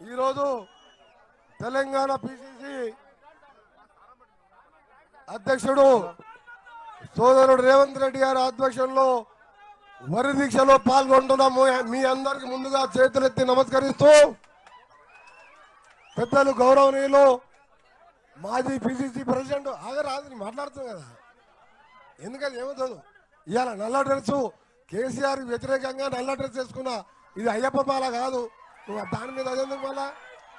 ఈరోజు తెలంగాణ పిసిసి అధ్యక్షుడు సోదరుడు రేవంత్ రెడ్డి గారి ఆధ్వర్యంలో వరి దీక్షలో పాల్గొంటున్నాము మీ అందరికి ముందుగా చేతులెత్తి నమస్కరిస్తూ పెద్దలు గౌరవనీయులు మాజీ పిసిసి ప్రెసిడెంట్ ఆగరాదని మాట్లాడుతుంది కదా ఎందుకని ఏమవుతుంది ఇవాళ నల్ల డ్రెస్ కేసీఆర్ వ్యతిరేకంగా నల్ల డ్రెస్ వేసుకున్నా ఇది అయ్యప్ప మాల కాదు నువ్వు దాని మీద అదెందుకు మళ్ళా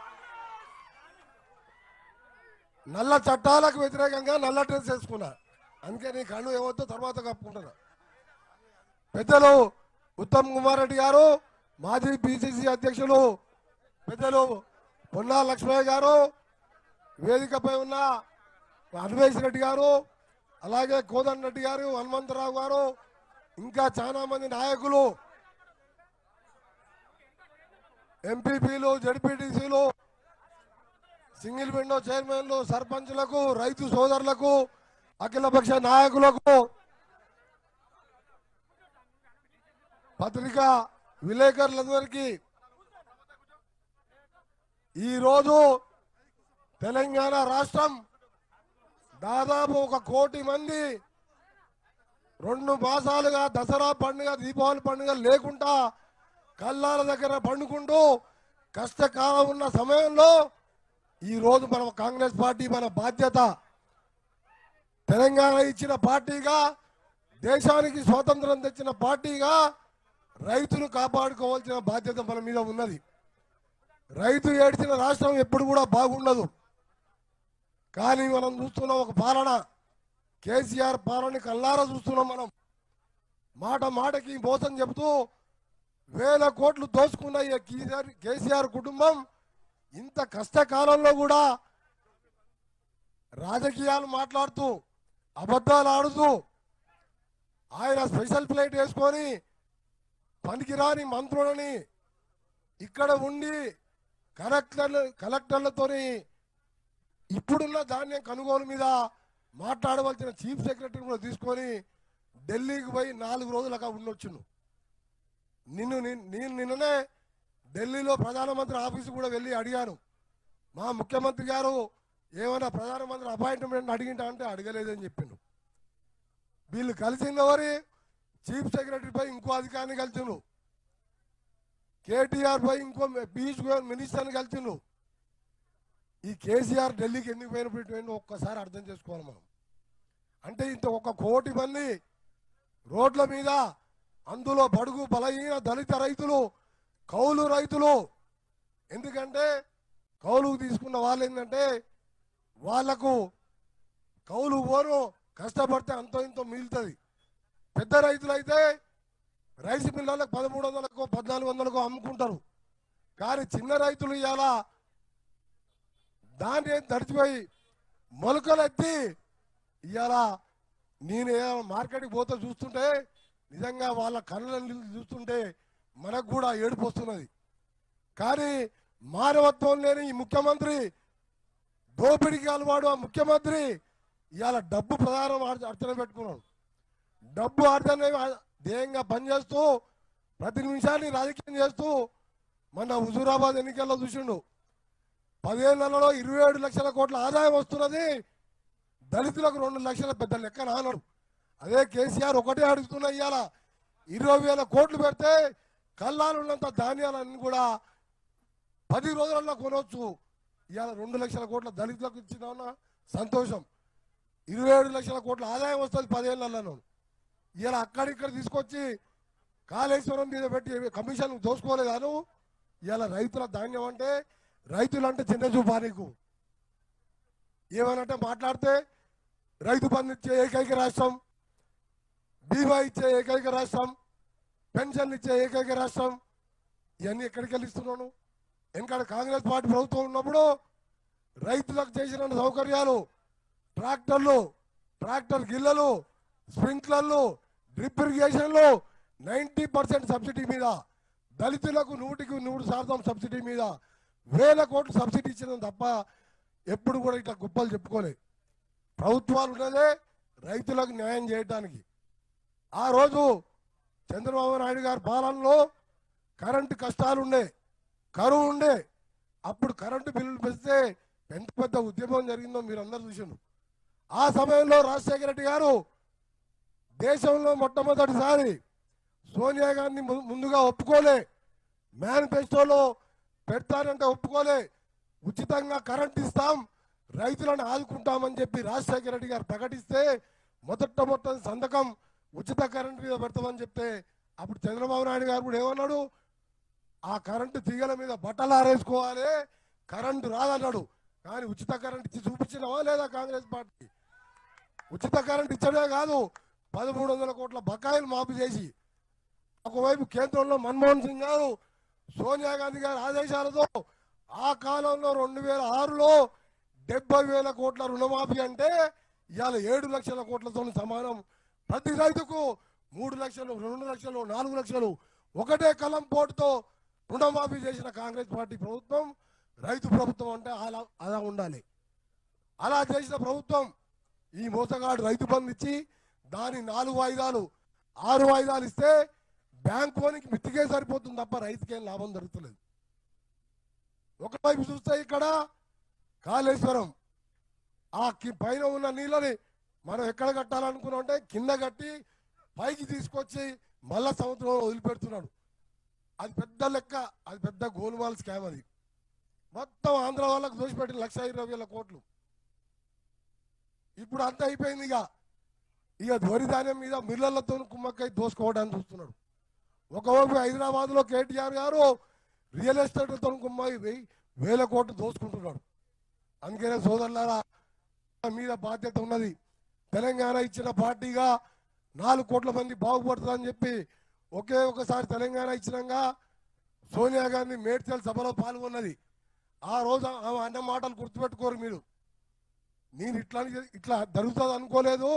నల్ల చట్టాలకు వ్యతిరేకంగా నల్ల డ్రెస్ వేసుకున్నా అందుకే నీ కళ్ళు ఏమవుతో తర్వాత కప్పుకుంటున్నా పెద్దలు ఉత్తమ్ కుమార్ రెడ్డి గారు మాజీ పిసిసి అధ్యక్షులు పెద్దలు పొన్నా లక్ష్మయ్య గారు వేదికపై ఉన్న అన్వేష్ రెడ్డి గారు అలాగే కోదండ రెడ్డి గారు హనుమంతరావు గారు ఇంకా చాలా మంది నాయకులు ఎంపీపీలు జడ్పీటీసీలు సింగిల్ విండో చైర్మన్లు సర్పంచ్లకు రైతు సోదరులకు అఖిలపక్ష నాయకులకు పత్రికా విలేకరులందరికీ ఈరోజు తెలంగాణ రాష్ట్రం దాదాపు ఒక కోటి మంది రెండు మాసాలుగా దసరా పండుగ దీపావళి పండుగ లేకుండా కల్లాల దగ్గర పండుకుంటూ కష్టకాలం ఉన్న సమయంలో ఈ రోజు మనం కాంగ్రెస్ పార్టీ మన బాధ్యత తెలంగాణ ఇచ్చిన పార్టీగా దేశానికి స్వాతంత్రం తెచ్చిన పార్టీగా రైతును కాపాడుకోవాల్సిన బాధ్యత మన మీద ఉన్నది రైతు ఏడ్చిన రాష్ట్రం ఎప్పుడు కూడా బాగుండదు కానీ మనం చూస్తున్నాం ఒక పాలన కేసీఆర్ పాలన కల్లారా చూస్తున్నాం మనం మాట మాటకి మోసం చెబుతూ వేల కోట్లు దోసుకున్న ఈ కేసీఆర్ కేసీఆర్ కుటుంబం ఇంత కష్టకాలంలో కూడా రాజకీయాలు మాట్లాడుతూ అబద్ధాలు ఆడుతూ ఆయన స్పెషల్ ప్లేట్ వేసుకొని పనికిరాని మంత్రులని ఇక్కడ ఉండి కలెక్టర్లు కలెక్టర్లతోని ఇప్పుడున్న ధాన్యం కొనుగోలు మీద మాట్లాడవలసిన చీఫ్ సెక్రటరీ కూడా తీసుకొని ఢిల్లీకి పోయి నాలుగు రోజులు అక్కడ ఉండొచ్చును నిన్ను నిన్- నేను నిన్ననే ఢిల్లీలో ప్రధానమంత్రి ఆఫీసు కూడా వెళ్ళి అడిగాను మా ముఖ్యమంత్రి గారు ఏమైనా ప్రధానమంత్రి అపాయింట్మెంట్ అడిగింటా అంటే అడగలేదని చెప్పిండు వీళ్ళు కలిసింది ఎవరి చీఫ్ సెక్రటరీ పై ఇంకో అధికారిని కలిసిండు కేటీఆర్ పై ఇంకో పీయూష్ గోయల్ మినిస్టర్ని కలిసిండు ఈ కేసీఆర్ ఢిల్లీకి ఎందుకు పోయినప్పుడు ఒక్కసారి అర్థం చేసుకోవాలి మనం అంటే ఇంత ఒక కోటి మంది రోడ్ల మీద అందులో బడుగు బలహీన దళిత రైతులు కౌలు రైతులు ఎందుకంటే కౌలు తీసుకున్న వాళ్ళు ఏంటంటే వాళ్లకు కౌలు పోను కష్టపడితే అంతో ఇంతో మిగులుతుంది పెద్ద రైతులు అయితే రైస్ మిల్లర్లకు పదమూడు వందలకు పద్నాలుగు వందలకు అమ్ముకుంటారు కానీ చిన్న రైతులు ఇవాళ దాన్ని తడిచిపోయి మొలకలు ఎత్తి ఇవాళ నేను ఏ- మార్కెట్కి పోతే చూస్తుంటే నిజంగా వాళ్ళ కళ్ళ నీళ్ళు చూస్తుంటే మనకు కూడా ఏడుపు వస్తున్నది కానీ మానవత్వం లేని ఈ ముఖ్యమంత్రి దోపిడికి అలవాడు ఆ ముఖ్యమంత్రి ఇవాళ డబ్బు ప్రధానం అర్చ- అర్చన పెట్టుకున్నాడు డబ్బు అర్చన ధ్యేయంగా పనిచేస్తూ ప్రతి నిమిషాన్ని రాజకీయం చేస్తూ మన హుజూరాబాద్ ఎన్నికల్లో చూసిండు పదిహేనులలో ఇరవై ఏడు లక్షల కోట్ల ఆదాయం వస్తున్నది దళితులకు రెండు లక్షల పెద్ద లెక్క నానడు అదే కేసీఆర్ ఒకటే అడుగుతున్నా ఇవాళ ఇరవై వేల కోట్లు పెడితే కల్లాలున్నంత ధాన్యాలన్నీ కూడా పది రోజులలో కొనవచ్చు ఇవాళ రెండు లక్షల కోట్ల దళితులకు ఇచ్చిన సంతోషం ఇరవై ఏడు లక్షల కోట్ల ఆదాయం వస్తుంది పదిహేనులలో ఇలా అక్కడిక్కడ తీసుకొచ్చి కాళేశ్వరం మీద పెట్టి కమిషన్ దోసుకోలేదాను ఇవాళ రైతుల ధాన్యం అంటే రైతులు అంటే చిన్న చూపా నీకు ఏమనంటే మాట్లాడితే రైతు బంధు ఇచ్చే ఏకైక రాష్ట్రం బీమా ఇచ్చే ఏకైక రాష్ట్రం పెన్షన్లు ఇచ్చే ఏకైక రాష్ట్రం ఇవన్నీ ఎక్కడికి వెళ్ళి ఇస్తున్నాను ఎందుకంటే కాంగ్రెస్ పార్టీ ప్రభుత్వం ఉన్నప్పుడు రైతులకు చేసిన సౌకర్యాలు ట్రాక్టర్లు ట్రాక్టర్ గిల్లలు స్ప్రింక్లర్లు డ్రిప్ ఇరిగేషన్లు నైంటీ పర్సెంట్ సబ్సిడీ మీద దళితులకు నూటికి నూరు శాతం సబ్సిడీ మీద వేల కోట్లు సబ్సిడీ ఇచ్చిన తప్ప ఎప్పుడు కూడా ఇట్లా గొప్పలు చెప్పుకోలే ప్రభుత్వాలు ఉన్నదే రైతులకు న్యాయం చేయడానికి ఆ రోజు చంద్రబాబు నాయుడు గారి పాలనలో కరెంటు కష్టాలు ఉండే కరువు ఉండే అప్పుడు కరెంటు బిల్లులు పెంచితే ఎంత పెద్ద ఉద్యమం జరిగిందో మీరు అందరు చూసిండ్రు ఆ సమయంలో రాజశేఖర రెడ్డి గారు దేశంలో మొట్టమొదటిసారి సోనియా గాంధీ ము- ముందుగా ఒప్పుకోలే మేనిఫెస్టోలో పెడతానంటే ఒప్పుకోలే ఉచితంగా కరెంట్ ఇస్తాం రైతులను ఆదుకుంటామని చెప్పి రాజశేఖర రెడ్డి గారు ప్రకటిస్తే మొదట మొట్టం సంతకం ఉచిత కరెంట్ మీద పెడతామని చెప్తే అప్పుడు చంద్రబాబు నాయుడు గారు కూడా ఏమన్నాడు ఆ కరెంటు తీగల మీద బట్టలు ఆరేసుకోవాలి కరెంటు రాదన్నాడు కానీ ఉచిత కరెంట్ ఇచ్చి చూపించినవా లేదా కాంగ్రెస్ పార్టీ ఉచిత కరెంట్ ఇచ్చడే కాదు పదమూడు వందల కోట్ల బకాయిలు మాఫీ చేసి ఒకవైపు కేంద్రంలో మన్మోహన్ సింగ్ గారు సోనియా గాంధీ గారి ఆదేశాలతో ఆ కాలంలో రెండు వేల ఆరులో డెబ్బై వేల కోట్ల రుణమాఫీ అంటే ఇవాళ ఏడు లక్షల కోట్లతో సమానం ప్రతి రైతుకు మూడు లక్షలు రెండు లక్షలు నాలుగు లక్షలు ఒకటే కలం పోటుతో రుణమాఫీ చేసిన కాంగ్రెస్ పార్టీ ప్రభుత్వం రైతు ప్రభుత్వం అంటే అలా అలా ఉండాలి అలా చేసిన ప్రభుత్వం ఈ మోసగాడు రైతు బంధు ఇచ్చి దాని నాలుగు వాయిదాలు ఆరు వాయిదాలు ఇస్తే బ్యాంక్ లోనికి మిత్తికే సరిపోతుంది తప్ప రైతుకేం లాభం జరుగుతలేదు ఒకవైపు చూస్తే ఇక్కడ కాళేశ్వరం ఆ కి- పైన ఉన్న నీళ్ళని మనం ఎక్కడ కట్టాలనుకున్నాం అంటే కింద కట్టి పైకి తీసుకొచ్చి మళ్ళా సముద్రంలో వదిలిపెడుతున్నాడు అది పెద్ద లెక్క అది పెద్ద గోల్మాల్ స్కామ్ అది మొత్తం ఆంధ్ర వాళ్ళకు దోషిపెట్టిన లక్ష ఇరవై వేల కోట్లు ఇప్పుడు అంతా అయిపోయింది ఇక ఇక వరి ధాన్యం మీద మిల్లర్లతో కుమ్మక్కై దోసుకోవడానికి చూస్తున్నాడు ఒకవైపు హైదరాబాద్ లో కేటీఆర్ గారు రియల్ ఎస్టేట్లతో కుమ్మై వెయ్యి వేల కోట్లు దోసుకుంటున్నాడు అందుకనే సోదరులారా మీద బాధ్యత ఉన్నది తెలంగాణ ఇచ్చిన పార్టీగా నాలుగు కోట్ల మంది బాగుపడుతుందని చెప్పి ఒకే ఒకసారి తెలంగాణ ఇచ్చినాక సోనియా గాంధీ మేడ్చల్ సభలో పాల్గొన్నది ఆ రోజు ఆమె అన్న మాటలు గుర్తుపెట్టుకోరు మీరు నేను ఇట్లా ఇట్లా జరుగుతుంది అనుకోలేదు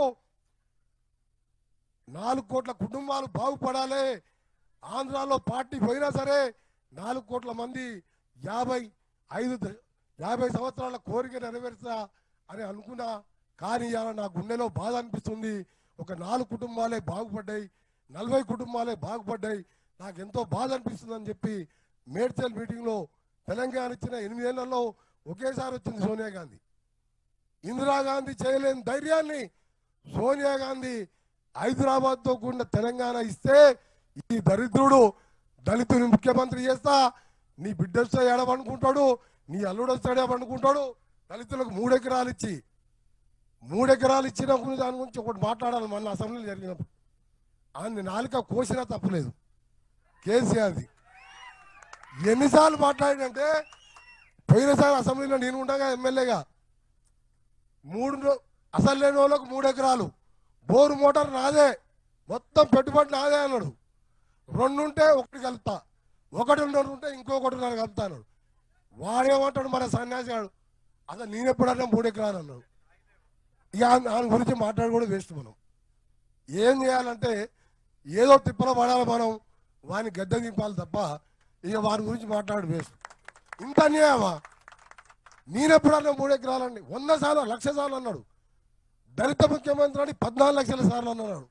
నాలుగు కోట్ల కుటుంబాలు బాగుపడాలి ఆంధ్రాలో పార్టీ పోయినా సరే నాలుగు కోట్ల మంది యాభై ఐదు ద- యాభై సంవత్సరాల కోరిక నెరవేర్చా అని అనుకున్నా కానీ ఇవాళ నా గుండెలో బాధ అనిపిస్తుంది ఒక నాలుగు కుటుంబాలే బాగుపడ్డాయి నలభై కుటుంబాలే బాగుపడ్డాయి నాకు ఎంతో బాధ అనిపిస్తుంది అని చెప్పి మేడ్చల్ మీటింగ్లో తెలంగాణ ఇచ్చిన ఎనిమిదేళ్లలో ఒకేసారి వచ్చింది సోనియా గాంధీ ఇందిరాగాంధీ చేయలేని ధైర్యాన్ని సోనియా గాంధీ హైదరాబాద్తో కూడిన తెలంగాణ ఇస్తే ఈ దరిద్రుడు దళితుని ముఖ్యమంత్రి చేస్తా నీ బిడ్డ వస్తే ఏడవనుకుంటాడు నీ అల్లుడు వస్తే ఏడవనుకుంటాడు దళితులకు మూడెకరాలు ఇచ్చి మూడెకరాలు ఇచ్చిన గురించి దాని గురించి ఒకటి మాట్లాడాలి మన అసెంబ్లీలో జరిగినప్పుడు ఆయన నాలుక కోసినా తప్పులేదు కేసీఆర్ది ఎన్నిసార్లు మాట్లాడినంటే పోయినసారి అసెంబ్లీలో నేను ఉండగా ఎమ్మెల్యేగా మూడు రో- అసలు లేని వాళ్ళకు మూడు ఎకరాలు బోరు మోటార్ నాదే మొత్తం పెట్టుబడి నాదే అన్నాడు రెండు ఉంటే ఒకటి కలుపుతా ఒకటిన్నర ఉంటే ఇంకొకటిన్నర కలుపుతా అన్నాడు వాడేమంటాడు మన సన్యాసిగాడు అసలు నేను ఎప్పుడన్నా మూడు ఎకరాలు అన్నాడు ఇక ఆయన ఆయన గురించి మాట్లాడి కూడా వేస్ట్ మనం ఏం చేయాలంటే ఏదో తిప్పలో పడాలి మనం వాని గద్దె దింపాలి తప్ప ఇక వారి గురించి మాట్లాడి వేస్ట్ ఇంత అన్యాయమా నేనెప్పుడన్నా మూడు ఎకరాలండి వంద సార్లు లక్ష సార్లు అన్నాడు దళిత ముఖ్యమంత్రి అని పద్నాలుగు లక్షల సార్లు అన్నాడు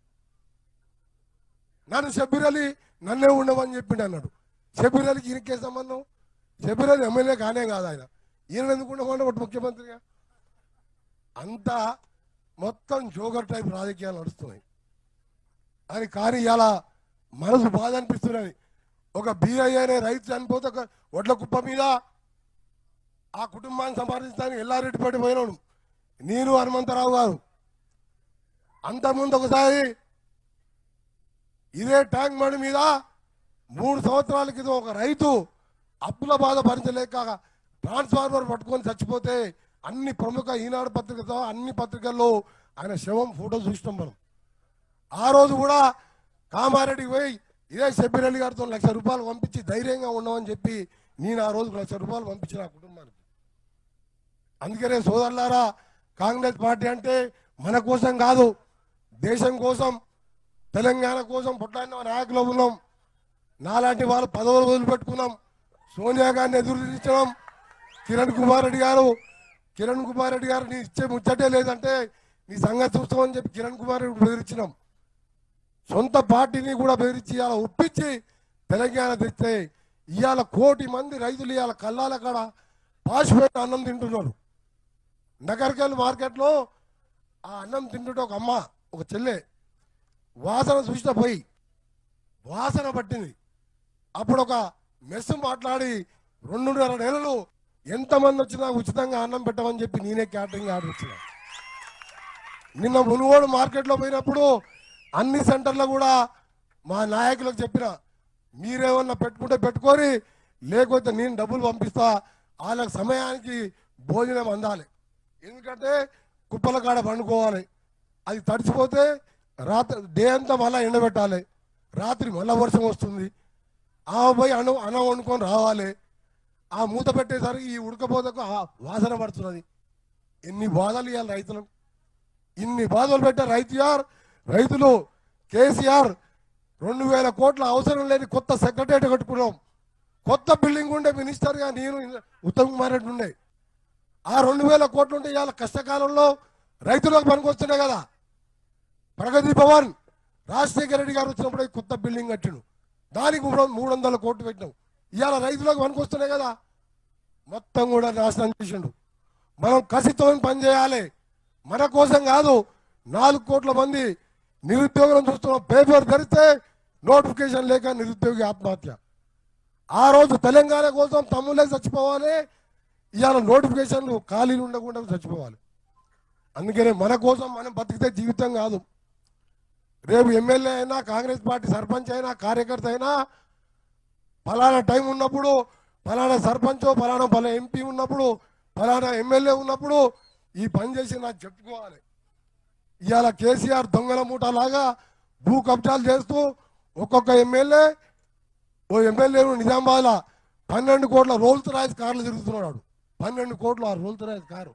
నన్ను షబ్బీర్ అలీ నన్నే ఉండమని చెప్పిండు అన్నాడు షబ్బీర్ అలీకి ఈయనకే సంబంధం షబ్బీర్ అలీ ఎమ్మెల్యే కానే కాదు ఆయన ఈయన ఎందుకు ఉండమని ఒకటి ముఖ్యమంత్రిగా అంతా మొత్తం జోగర్ టైప్ రాజకీయాలు నడుస్తున్నాయి అని కానీ ఇలా మనసు బాధ అనిపిస్తున్నది ఒక బీఐ అనే రైతు చనిపోతే ఒక వడ్ల కుప్ప మీద ఆ కుటుంబాన్ని సంపాదించడానికి ఎల్లారెడ్డిపేట పోయినాడు నేను హనుమంతరావు గారు అంతకుముందు ఒకసారి ఇదే ట్యాంక్ బండి మీద మూడు సంవత్సరాల క్రితం ఒక రైతు అప్పుల బాధ భరించలేక ట్రాన్స్ఫార్మర్ పట్టుకొని చచ్చిపోతే అన్ని ప్రముఖ ఈనాడు పత్రికతో అన్ని పత్రికల్లో ఆయన శవం ఫోటో చూసినాం మనం ఆ రోజు కూడా కామారెడ్డికి పోయి ఇదే షబ్బీర్ అలీ గారితో లక్ష రూపాయలు పంపించి ధైర్యంగా ఉండమని చెప్పి నేను ఆ రోజు లక్ష రూపాయలు పంపించిన ఆ కుటుంబానికి అందుకనే సోదరులారా కాంగ్రెస్ పార్టీ అంటే మన కోసం కాదు దేశం కోసం తెలంగాణ కోసం పుట్టాడిన నాయకులు ఉన్నాం నాలాంటి వాళ్ళు పదవులు వదిలిపెట్టుకున్నాం సోనియా గారిని ఎదురు తీర్చడం కిరణ్ కుమార్ రెడ్డి గారు కిరణ్ కుమార్ రెడ్డి గారు నీ ఇచ్చే ముచ్చటే లేదంటే నీ సంగతి చూస్తామని చెప్పి కిరణ్ కుమార్ రెడ్డి బెదిరించినాం సొంత పార్టీని కూడా బెదిరించి అలా ఒప్పించి తెలంగాణ తెస్తే ఇవాళ కోటి మంది రైతులు ఇవాళ కల్లాల కాడ పాసిపోయిన అన్నం తింటున్నారు నగరికల్ మార్కెట్లో ఆ అన్నం తింటుంటే ఒక అమ్మ ఒక చెల్లె వాసన చూసిన పోయి వాసన పట్టింది అప్పుడు ఒక మెస్సు మాట్లాడి రెండున్నర నెలలు ఎంతమంది వచ్చినా ఉచితంగా అన్నం పెట్టమని చెప్పి నేనే క్యాటరింగ్ ఆర్డర్ ఇచ్చిన నిన్న మునుగోడు మార్కెట్లో పోయినప్పుడు అన్ని సెంటర్లో కూడా మా నాయకులకు చెప్పిన మీరేమన్నా పెట్టుకుంటే పెట్టుకొని లేకపోతే నేను డబ్బులు పంపిస్తా వాళ్ళకి సమయానికి భోజనం అందాలి ఎందుకంటే కుప్పల కాడ పండుకోవాలి అది తడిచిపోతే రాత్రి డే అంతా మళ్ళీ ఎండబెట్టాలి రాత్రి మళ్ళా వర్షం వస్తుంది ఆ పోయి అన్నం అన్నం వండుకొని రావాలి ఆ మూత పెట్టేసరికి ఈ ఉడకపోతకు ఆ వాసన పడుతున్నది ఎన్ని బాధలు ఇవ్వాలి రైతులకు ఇన్ని బాధలు పెట్టే రైతు యార్ రైతులు కేసీఆర్ రెండు వేల కోట్ల అవసరం లేని కొత్త సెక్రటరియట్ కట్టుకున్నాం కొత్త బిల్డింగ్ ఉండే మినిస్టర్గా నేను ఉత్తమ్ కుమార్ రెడ్డి ఉండే ఆ రెండు వేల కోట్లు ఉంటే ఇవాళ కష్టకాలంలో రైతులకు పనికొస్తున్నాయి కదా ప్రగతి భవన్ రాజశేఖర రెడ్డి గారు వచ్చినప్పుడు ఈ కొత్త బిల్డింగ్ కట్టిండు దానికి మూడు మూడు వందల కోట్లు పెట్టినాం ఇవాళ రైతులకు పనికొస్తున్నాయి కదా మొత్తం కూడా నాశనం చేసిండు మనం కసితో పని చేయాలి మన కోసం కాదు నాలుగు కోట్ల మంది నిరుద్యోగులను చూస్తున్నాం పేపర్ ధరిస్తే నోటిఫికేషన్ లేక నిరుద్యోగి ఆత్మహత్య ఆ రోజు తెలంగాణ కోసం తమ్ముళ్ళే చచ్చిపోవాలి ఇవాళ నోటిఫికేషన్లు ఖాళీలు ఉండకుండా చచ్చిపోవాలి అందుకనే మన కోసం మనం బతికితే జీవితం కాదు రేపు ఎమ్మెల్యే అయినా కాంగ్రెస్ పార్టీ సర్పంచ్ అయినా కార్యకర్త అయినా ఫలానా టైం ఉన్నప్పుడు ఫలానా సర్పంచ్ ఫలానా ఫలానా ఎంపీ ఉన్నప్పుడు ఫలానా ఎమ్మెల్యే ఉన్నప్పుడు ఈ పని చేసి నాకు చెప్పుకోవాలి ఇవాళ కేసీఆర్ దొంగల మూట లాగా భూ కబ్జాలు చేస్తూ ఒక్కొక్క ఎమ్మెల్యే ఓ ఎమ్మెల్యే నిజామాబాద్లో పన్నెండు కోట్ల రోల్స్ రాయిస్ కార్లు తిరుగుతున్నాడు పన్నెండు కోట్ల ఆ రోల్స్ రాయిస్ కారు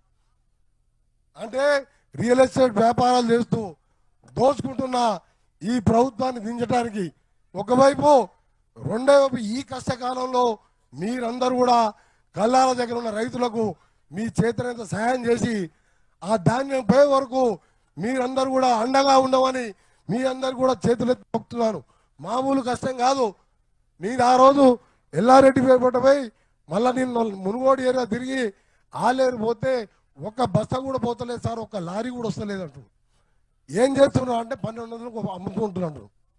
అంటే రియల్ ఎస్టేట్ వ్యాపారాలు చేస్తూ దోచుకుంటున్న ఈ ప్రభుత్వాన్ని దించడానికి ఒకవైపు రెండో వైపు ఈ కష్టకాలంలో మీరందరూ కూడా కల్లాల దగ్గర ఉన్న రైతులకు మీ చేతనంత సహాయం చేసి ఆ ధాన్యం పోయే వరకు మీరందరూ కూడా అండగా ఉండమని మీ అందరు కూడా చేతులెత్తి మొక్కుతున్నాను మామూలు కష్టం కాదు నేను ఆ రోజు ఎల్లారెడ్డి పేపటపై మళ్ళా నేను మునుగోడు ఏరియా తిరిగి ఆలేరు పోతే ఒక్క బస్తా కూడా పోతలేదు సార్ ఒక్క లారీ కూడా వస్తలేదు అంటు ఏం చేస్తున్నావు అంటే పన్నెండు వందలకు అమ్ముకుంటున్నాడు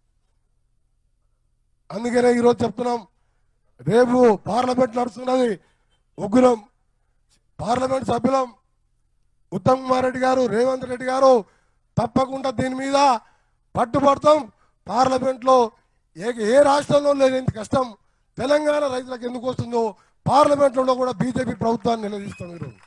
అందుకనే ఈరోజు చెప్తున్నాం రేపు పార్లమెంట్ నడుస్తున్నది ఉగ్రం పార్లమెంట్ సభ్యులం ఉత్తమ్ కుమార్ రెడ్డి గారు రేవంత్ రెడ్డి గారు తప్పకుండా దీని మీద పట్టుబడతాం పార్లమెంట్లో ఏ ఏ రాష్ట్రంలో లేని కష్టం తెలంగాణ రైతులకు ఎందుకు వస్తుందో పార్లమెంట్లో కూడా బీజేపీ ప్రభుత్వాన్ని నిలదీస్తాం ఈరోజు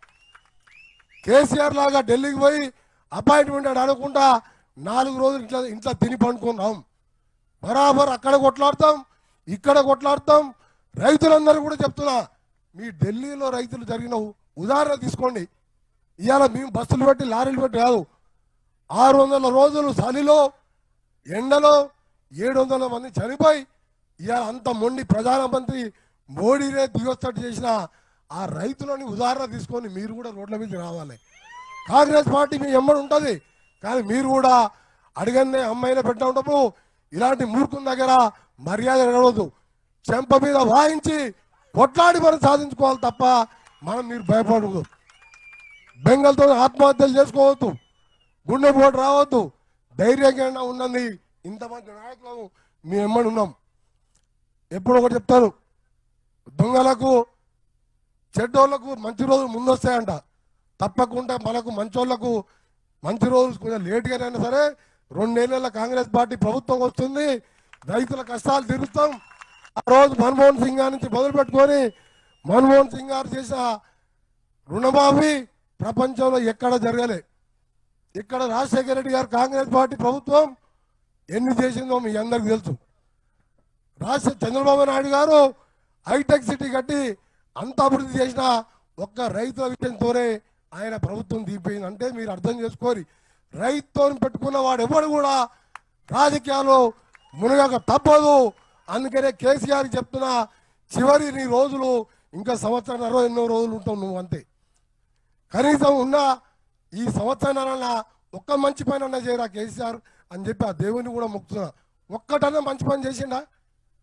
కేసీఆర్ లాగా ఢిల్లీకి పోయి అపాయింట్మెంట్ అని అడగకుండా నాలుగు రోజులు ఇంట్లో ఇంట్లో తిని పండుకున్నాం బరాబర్ అక్కడ కొట్లాడతాం ఇక్కడ కొట్లాడతాం రైతులందరూ కూడా చెప్తున్నా మీ ఢిల్లీలో రైతులు జరిగిన ఉదాహరణ తీసుకోండి ఇవాళ మేము బస్సులు పెట్టి లారీలు పెట్టి కాదు ఆరు వందల రోజులు చలిలో ఎండలో ఏడు వందల మంది చనిపోయి ఇవాళ అంత మొండి ప్రధానమంత్రి మోడీనే దిగొస్తట్టు చేసిన ఆ రైతులని ఉదాహరణ తీసుకొని మీరు కూడా రోడ్ల మీద రావాలి కాంగ్రెస్ పార్టీ మీ ఎమ్మడి ఉంటుంది కానీ మీరు కూడా అడిగన్నే అమ్మాయిన పెట్టిన ఉన్నప్పుడు ఇలాంటి మూర్ఖుల దగ్గర మర్యాద నడవద్దు చెంప మీద వాయించి కొట్లాడి మనం సాధించుకోవాలి తప్ప మనం మీరు భయపడదు బెంగల్తో ఆత్మహత్యలు చేసుకోవద్దు గుండెపోటు రావద్దు ధైర్యంగా ఉన్నది ఇంతమంది నాయకులు మీ ఎమ్మడి ఉన్నాం ఎప్పుడు ఒకటి చెప్తాను దొంగలకు చెడ్డోళ్లకు మంచి రోజులు ముందొస్తాయంట తప్పకుండా మనకు మంచోళ్లకు మంచి రోజులు కొంచెం లేట్గానైనా సరే రెండేళ్ల కాంగ్రెస్ పార్టీ ప్రభుత్వం వస్తుంది రైతుల కష్టాలు తీరుస్తాం ఆ రోజు మన్మోహన్ సింగ్ గారి నుంచి మొదలు పెట్టుకొని మన్మోహన్ సింగ్ గారు చేసిన రుణమాఫీ ప్రపంచంలో ఎక్కడ జరగలే ఇక్కడ రాజశేఖర రెడ్డి గారు కాంగ్రెస్ పార్టీ ప్రభుత్వం ఎన్ని చేసిందో మీ అందరికి తెలుసు రాష్ట్ర చంద్రబాబు నాయుడు గారు హైటెక్ సిటీ కట్టి అంత అభివృద్ధి చేసిన ఒక్క రైతుల విషయంతోనే ఆయన ప్రభుత్వం దిగిపోయింది అంటే మీరు అర్థం చేసుకోరి రైతుతో పెట్టుకున్న వాడు ఎవడు కూడా రాజకీయాల్లో మునగక తప్పదు అందుకనే కేసీఆర్ చెప్తున్నా చివరి నీ రోజులు ఇంకా సంవత్సరం ఎన్నో రోజులు ఉంటావు నువ్వు అంతే కనీసం ఉన్న ఈ సంవత్సరాల ఒక్క మంచి పని అన్నా చేయరా కేసీఆర్ అని చెప్పి ఆ దేవుని కూడా మొక్కుతున్నా ఒక్కటన్నా మంచి పని చేసిండా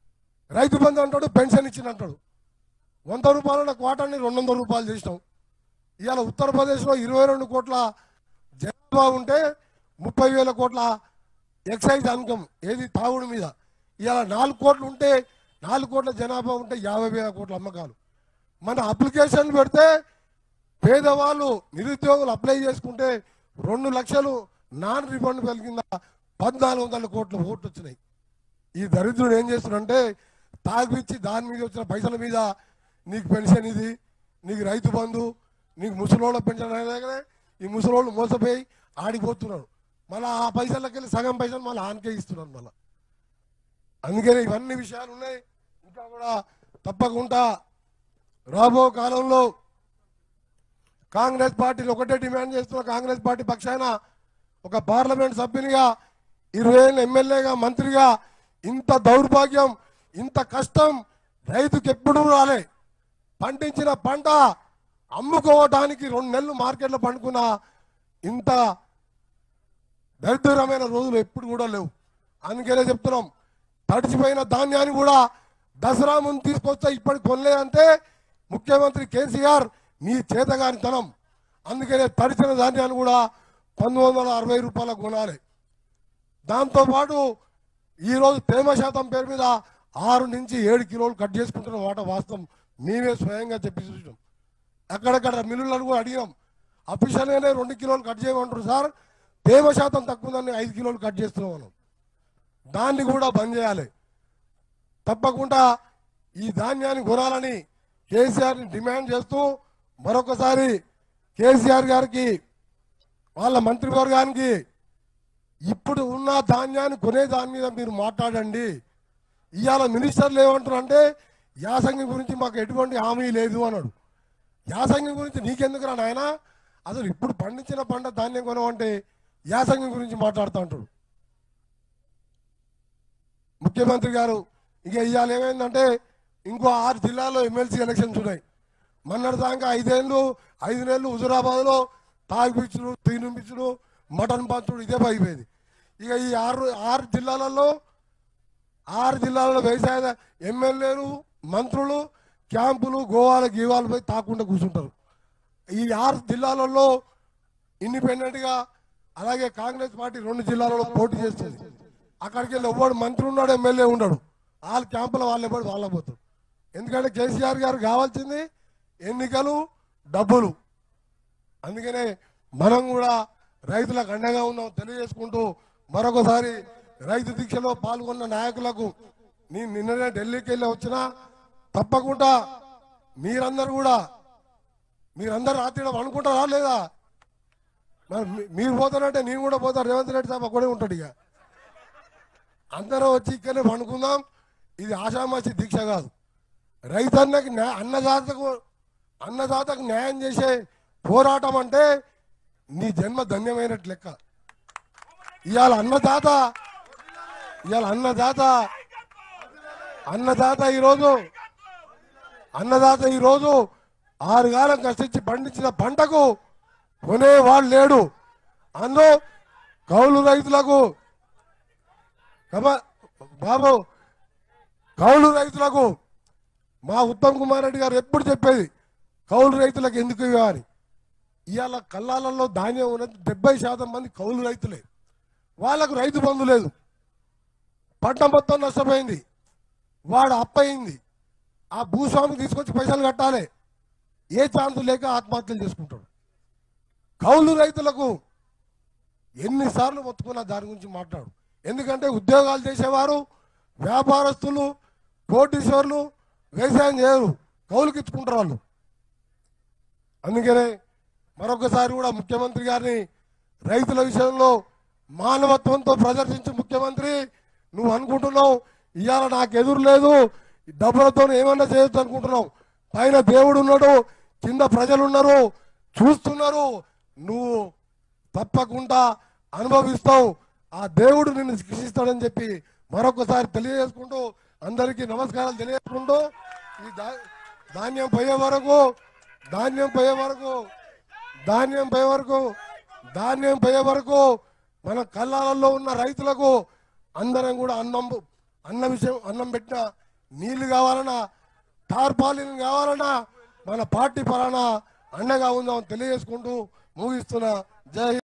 రైతు బంధు అంటాడు పెన్షన్ ఇచ్చిన అంటాడు వంద రూపాయల క్వార్టర్ని రెండు వందల రూపాయలు చేసినాం ఇవాళ ఉత్తరప్రదేశ్లో ఇరవై రెండు కోట్ల జనాభా ఉంటే ముప్పై వేల కోట్ల ఎక్సైజ్ అన్కమ్ ఏది తాగుడు మీద ఇవాళ నాలుగు కోట్లు ఉంటే నాలుగు కోట్ల జనాభా ఉంటే యాభై వేల కోట్ల అమ్మకాలు మన అప్లికేషన్ పెడితే పేదవాళ్ళు నిరుద్యోగులు అప్లై చేసుకుంటే రెండు లక్షలు నాన్ రిఫండబుల్ కింద పద్నాలుగు వందల కోట్ల ఓట్లు వచ్చినాయి ఈ దరిద్రుడు ఏం చేస్తున్నాడంటే తాగిచ్చి దాని మీద వచ్చిన పైసల మీద నీకు పెన్షన్ ఇది నీకు రైతు బంధు నీకు ముసలోళ్ళ పెన్షన్ అనగానే ఈ ముసలోళ్ళు మోసపోయి ఆడిపోతున్నారు మళ్ళీ ఆ పైసలకి వెళ్ళి సగం పైసలు మళ్ళీ ఆనకే ఇస్తున్నారు మళ్ళీ అందుకని ఇవన్నీ విషయాలు ఉన్నాయి ఇంకా కూడా తప్పకుండా రాబో కాలంలో కాంగ్రెస్ పార్టీలు ఒకటే డిమాండ్ చేస్తున్న కాంగ్రెస్ పార్టీ పక్షాన ఒక పార్లమెంట్ సభ్యునిగా ఇరవై ఏళ్ళ ఎమ్మెల్యేగా మంత్రిగా ఇంత దౌర్భాగ్యం ఇంత కష్టం రైతుకి ఎప్పుడూ రాలే పండించిన పంట అమ్ముకోవడానికి రెండు నెలలు మార్కెట్లో పండుకున్న ఇంత దరిద్రమైన రోజులు ఎప్పుడు కూడా లేవు అందుకనే చెప్తున్నాం తడిచిపోయిన ధాన్యాన్ని కూడా దసరా ముందు తీసుకొస్తే ఇప్పటికి కొనలేదంటే ముఖ్యమంత్రి కేసీఆర్ నీ చేతగానితనం అందుకనే తడిచిన ధాన్యాన్ని కూడా పంతొమ్మిది వందల అరవై రూపాయలకు కొనాలి దాంతోపాటు ఈరోజు తేమ శాతం పేరు మీద ఆరు నుంచి ఏడు కిలోలు కట్ చేసుకుంటున్న మాట వాస్తవం మేమే స్వయంగా చెప్పి చూసినాం అక్కడక్కడ మిల్లులను కూడా అడిగినాం అఫీషియల్గానే రెండు కిలోలు కట్ చేయమంటారు సార్ తేమ శాతం తక్కువ ఉందని ఐదు కిలోలు కట్ చేస్తున్నాం మనం దాన్ని కూడా బంద్ చేయాలి తప్పకుండా ఈ ధాన్యాన్ని కొనాలని కేసీఆర్ని డిమాండ్ చేస్తూ మరొకసారి కేసీఆర్ గారికి వాళ్ళ మంత్రివర్గానికి ఇప్పుడు ఉన్న ధాన్యాన్ని కొనే దాని మీద మీరు మాట్లాడండి ఇవాళ మినిస్టర్లు ఏమంటారంటే యాసంగి గురించి మాకు ఎటువంటి హామీ లేదు అన్నాడు యాసంగి గురించి నీకెందుకురా నాయన అసలు ఇప్పుడు పండించిన పంట ధాన్యం కొనవంటే యాసంగి గురించి మాట్లాడుతూ అంటాడు ముఖ్యమంత్రి గారు ఇక ఇవాళ ఏమైందంటే ఇంకో ఆరు జిల్లాల్లో ఎమ్మెల్సీ ఎలక్షన్స్ ఉన్నాయి మొన్నటి దాకా ఐదేళ్ళు ఐదు నెలలు హుజురాబాద్లో తాగిపిచ్చుడు తీనిపించుడు మటన్ పంచుడు ఇదే అయిపోయింది ఇక ఈ ఆరు ఆరు జిల్లాలలో ఆరు జిల్లాలలో వ్యవసాయ ఎమ్మెల్యేలు మంత్రులు క్యాంపులు గోవాల గీవాలు పోయి తాకుండా కూర్చుంటారు ఈ ఆరు జిల్లాలలో ఇండిపెండెంట్గా అలాగే కాంగ్రెస్ పార్టీ రెండు జిల్లాలలో పోటీ చేస్తుంది అక్కడికి వెళ్ళి ఎవడు మంత్రి ఉన్నాడు ఎమ్మెల్యే ఉన్నాడు వాళ్ళ క్యాంపుల వాళ్ళు ఎవడు వాళ్ళ పోతారు ఎందుకంటే కేసీఆర్ గారు కావాల్సింది ఎన్నికలు డబ్బులు అందుకనే మనం కూడా రైతులకు అండగా ఉన్నాం తెలియజేసుకుంటూ మరొకసారి రైతు దీక్షలో పాల్గొన్న నాయకులకు నేను నిన్ననే ఢిల్లీకి వెళ్ళి వచ్చినా తప్పకుండా మీరందరూ కూడా మీరందరూ రాత్రి అనుకుంటారా లేదా మరి మీ- మీరు పోతారంటే నేను కూడా పోతాను రేవంత్ రెడ్డి సాబ్ ఒకడే ఉంటాడు ఇక అందరం వచ్చి ఇక్కడనే పండుకుందాం ఇది ఆషామాషి దీక్ష కాదు రైతన్నకి న్యా- అన్నదాతకు అన్నదాతకు న్యాయం చేసే పోరాటం అంటే నీ జన్మ ధన్యమైనట్టు లెక్క ఇవాళ అన్నదాత ఇవాళ అన్నదాత అన్నదాత ఈరోజు అన్నదాత ఈరోజు ఆరు కాలం కష్టించి పండించిన పంటకు కొనేవాడు లేడు అందులో కౌలు రైతులకు కమ- బాబు కౌలు రైతులకు మా ఉత్తమ్ కుమార్ రెడ్డి గారు ఎప్పుడు చెప్పేది కౌలు రైతులకు ఎందుకు ఇవ్వాలి ఇవాళ కల్లాలలో ధాన్యం ఉన్నది డెబ్బై శాతం మంది కౌలు రైతులే వాళ్ళకు రైతు బంధు లేదు పంట మొత్తం నష్టపోయింది వాడు అప్పయింది ఆ భూస్వామి తీసుకొచ్చి పైసలు కట్టాలి ఏ ఛాన్స్ లేక ఆత్మహత్యలు చేసుకుంటాడు కౌలు రైతులకు ఎన్నిసార్లు మొత్తుకున్నా దాని గురించి మాట్లాడు ఎందుకంటే ఉద్యోగాలు చేసేవారు వ్యాపారస్తులు కోటీశ్వర్లు వ్యవసాయం చేయరు కౌలుకి ఇచ్చుకుంటారు వాళ్ళు అందుకనే మరొకసారి కూడా ముఖ్యమంత్రి గారిని రైతుల విషయంలో మానవత్వంతో ప్రదర్శించు ముఖ్యమంత్రి నువ్వు అనుకుంటున్నావు ఇవాళ నాకు ఎదురు లేదు ఈ డబ్బులతో ఏమన్నా చేయొచ్చు అనుకుంటున్నావు పైన దేవుడు ఉన్నాడు కింద ప్రజలు ఉన్నారు చూస్తున్నారు నువ్వు తప్పకుండా అనుభవిస్తావు ఆ దేవుడు నిన్ను శిక్షిస్తాడని చెప్పి మరొకసారి తెలియజేసుకుంటూ అందరికీ నమస్కారాలు తెలియజేసుకుంటూ ఈ దా- ధాన్యం పోయే వరకు ధాన్యం పోయే వరకు ధాన్యం పోయే వరకు ధాన్యం పోయే వరకు మన కళ్ళాలలో ఉన్న రైతులకు అందరం కూడా అన్నం అన్న విషయం అన్నం పెట్టిన నీళ్లు కావాలన్నా టార్పాలిన్ కావాలన్నా మన పార్టీ పరాన అండగా ఉందామని తెలియజేసుకుంటూ ముగిస్తున్నా జై హింద్.